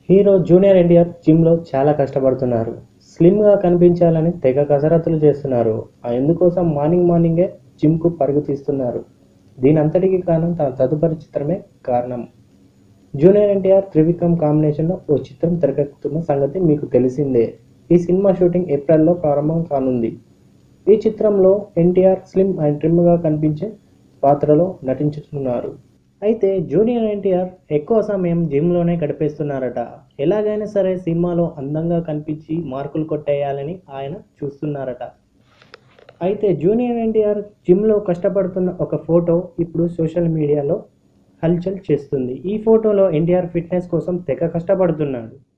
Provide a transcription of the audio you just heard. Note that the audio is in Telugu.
హీరో జూనియర్ ఎన్టీఆర్ జిమ్లో చాలా కష్టపడుతున్నారు స్లిమ్గా కనిపించాలని తెగ కసరత్తులు చేస్తున్నారు ఆ ఎందుకోసం మార్నింగ్ మార్నింగే జిమ్కు పరుగు తీస్తున్నారు దీని అంతటికి కారణం తన తదుపరి చిత్రమే కారణం జూనియర్ ఎన్టీఆర్ త్రివిక్రమ్ కాంబినేషన్లో ఓ చిత్రం తెరకెక్కుతున్న సంగతి మీకు తెలిసిందే ఈ సినిమా షూటింగ్ ఏప్రిల్లో ప్రారంభం కానుంది ఈ చిత్రంలో ఎన్టీఆర్ స్లిమ్ అండ్ ట్రిమ్గా కనిపించే పాత్రలో నటించుతున్నారు అయితే జూనియర్ ఎన్టీఆర్ ఎక్కువ సమయం జిమ్లోనే గడిపేస్తున్నారట ఎలాగైనా సరే సినిమాలో అందంగా కనిపించి మార్కులు కొట్టేయాలని ఆయన చూస్తున్నారట అయితే జూనియర్ ఎన్టీఆర్ జిమ్లో కష్టపడుతున్న ఒక ఫోటో ఇప్పుడు సోషల్ మీడియాలో హల్చల్ చేస్తుంది ఈ ఫోటోలో ఎన్టీఆర్ ఫిట్నెస్ కోసం తెగ కష్టపడుతున్నాడు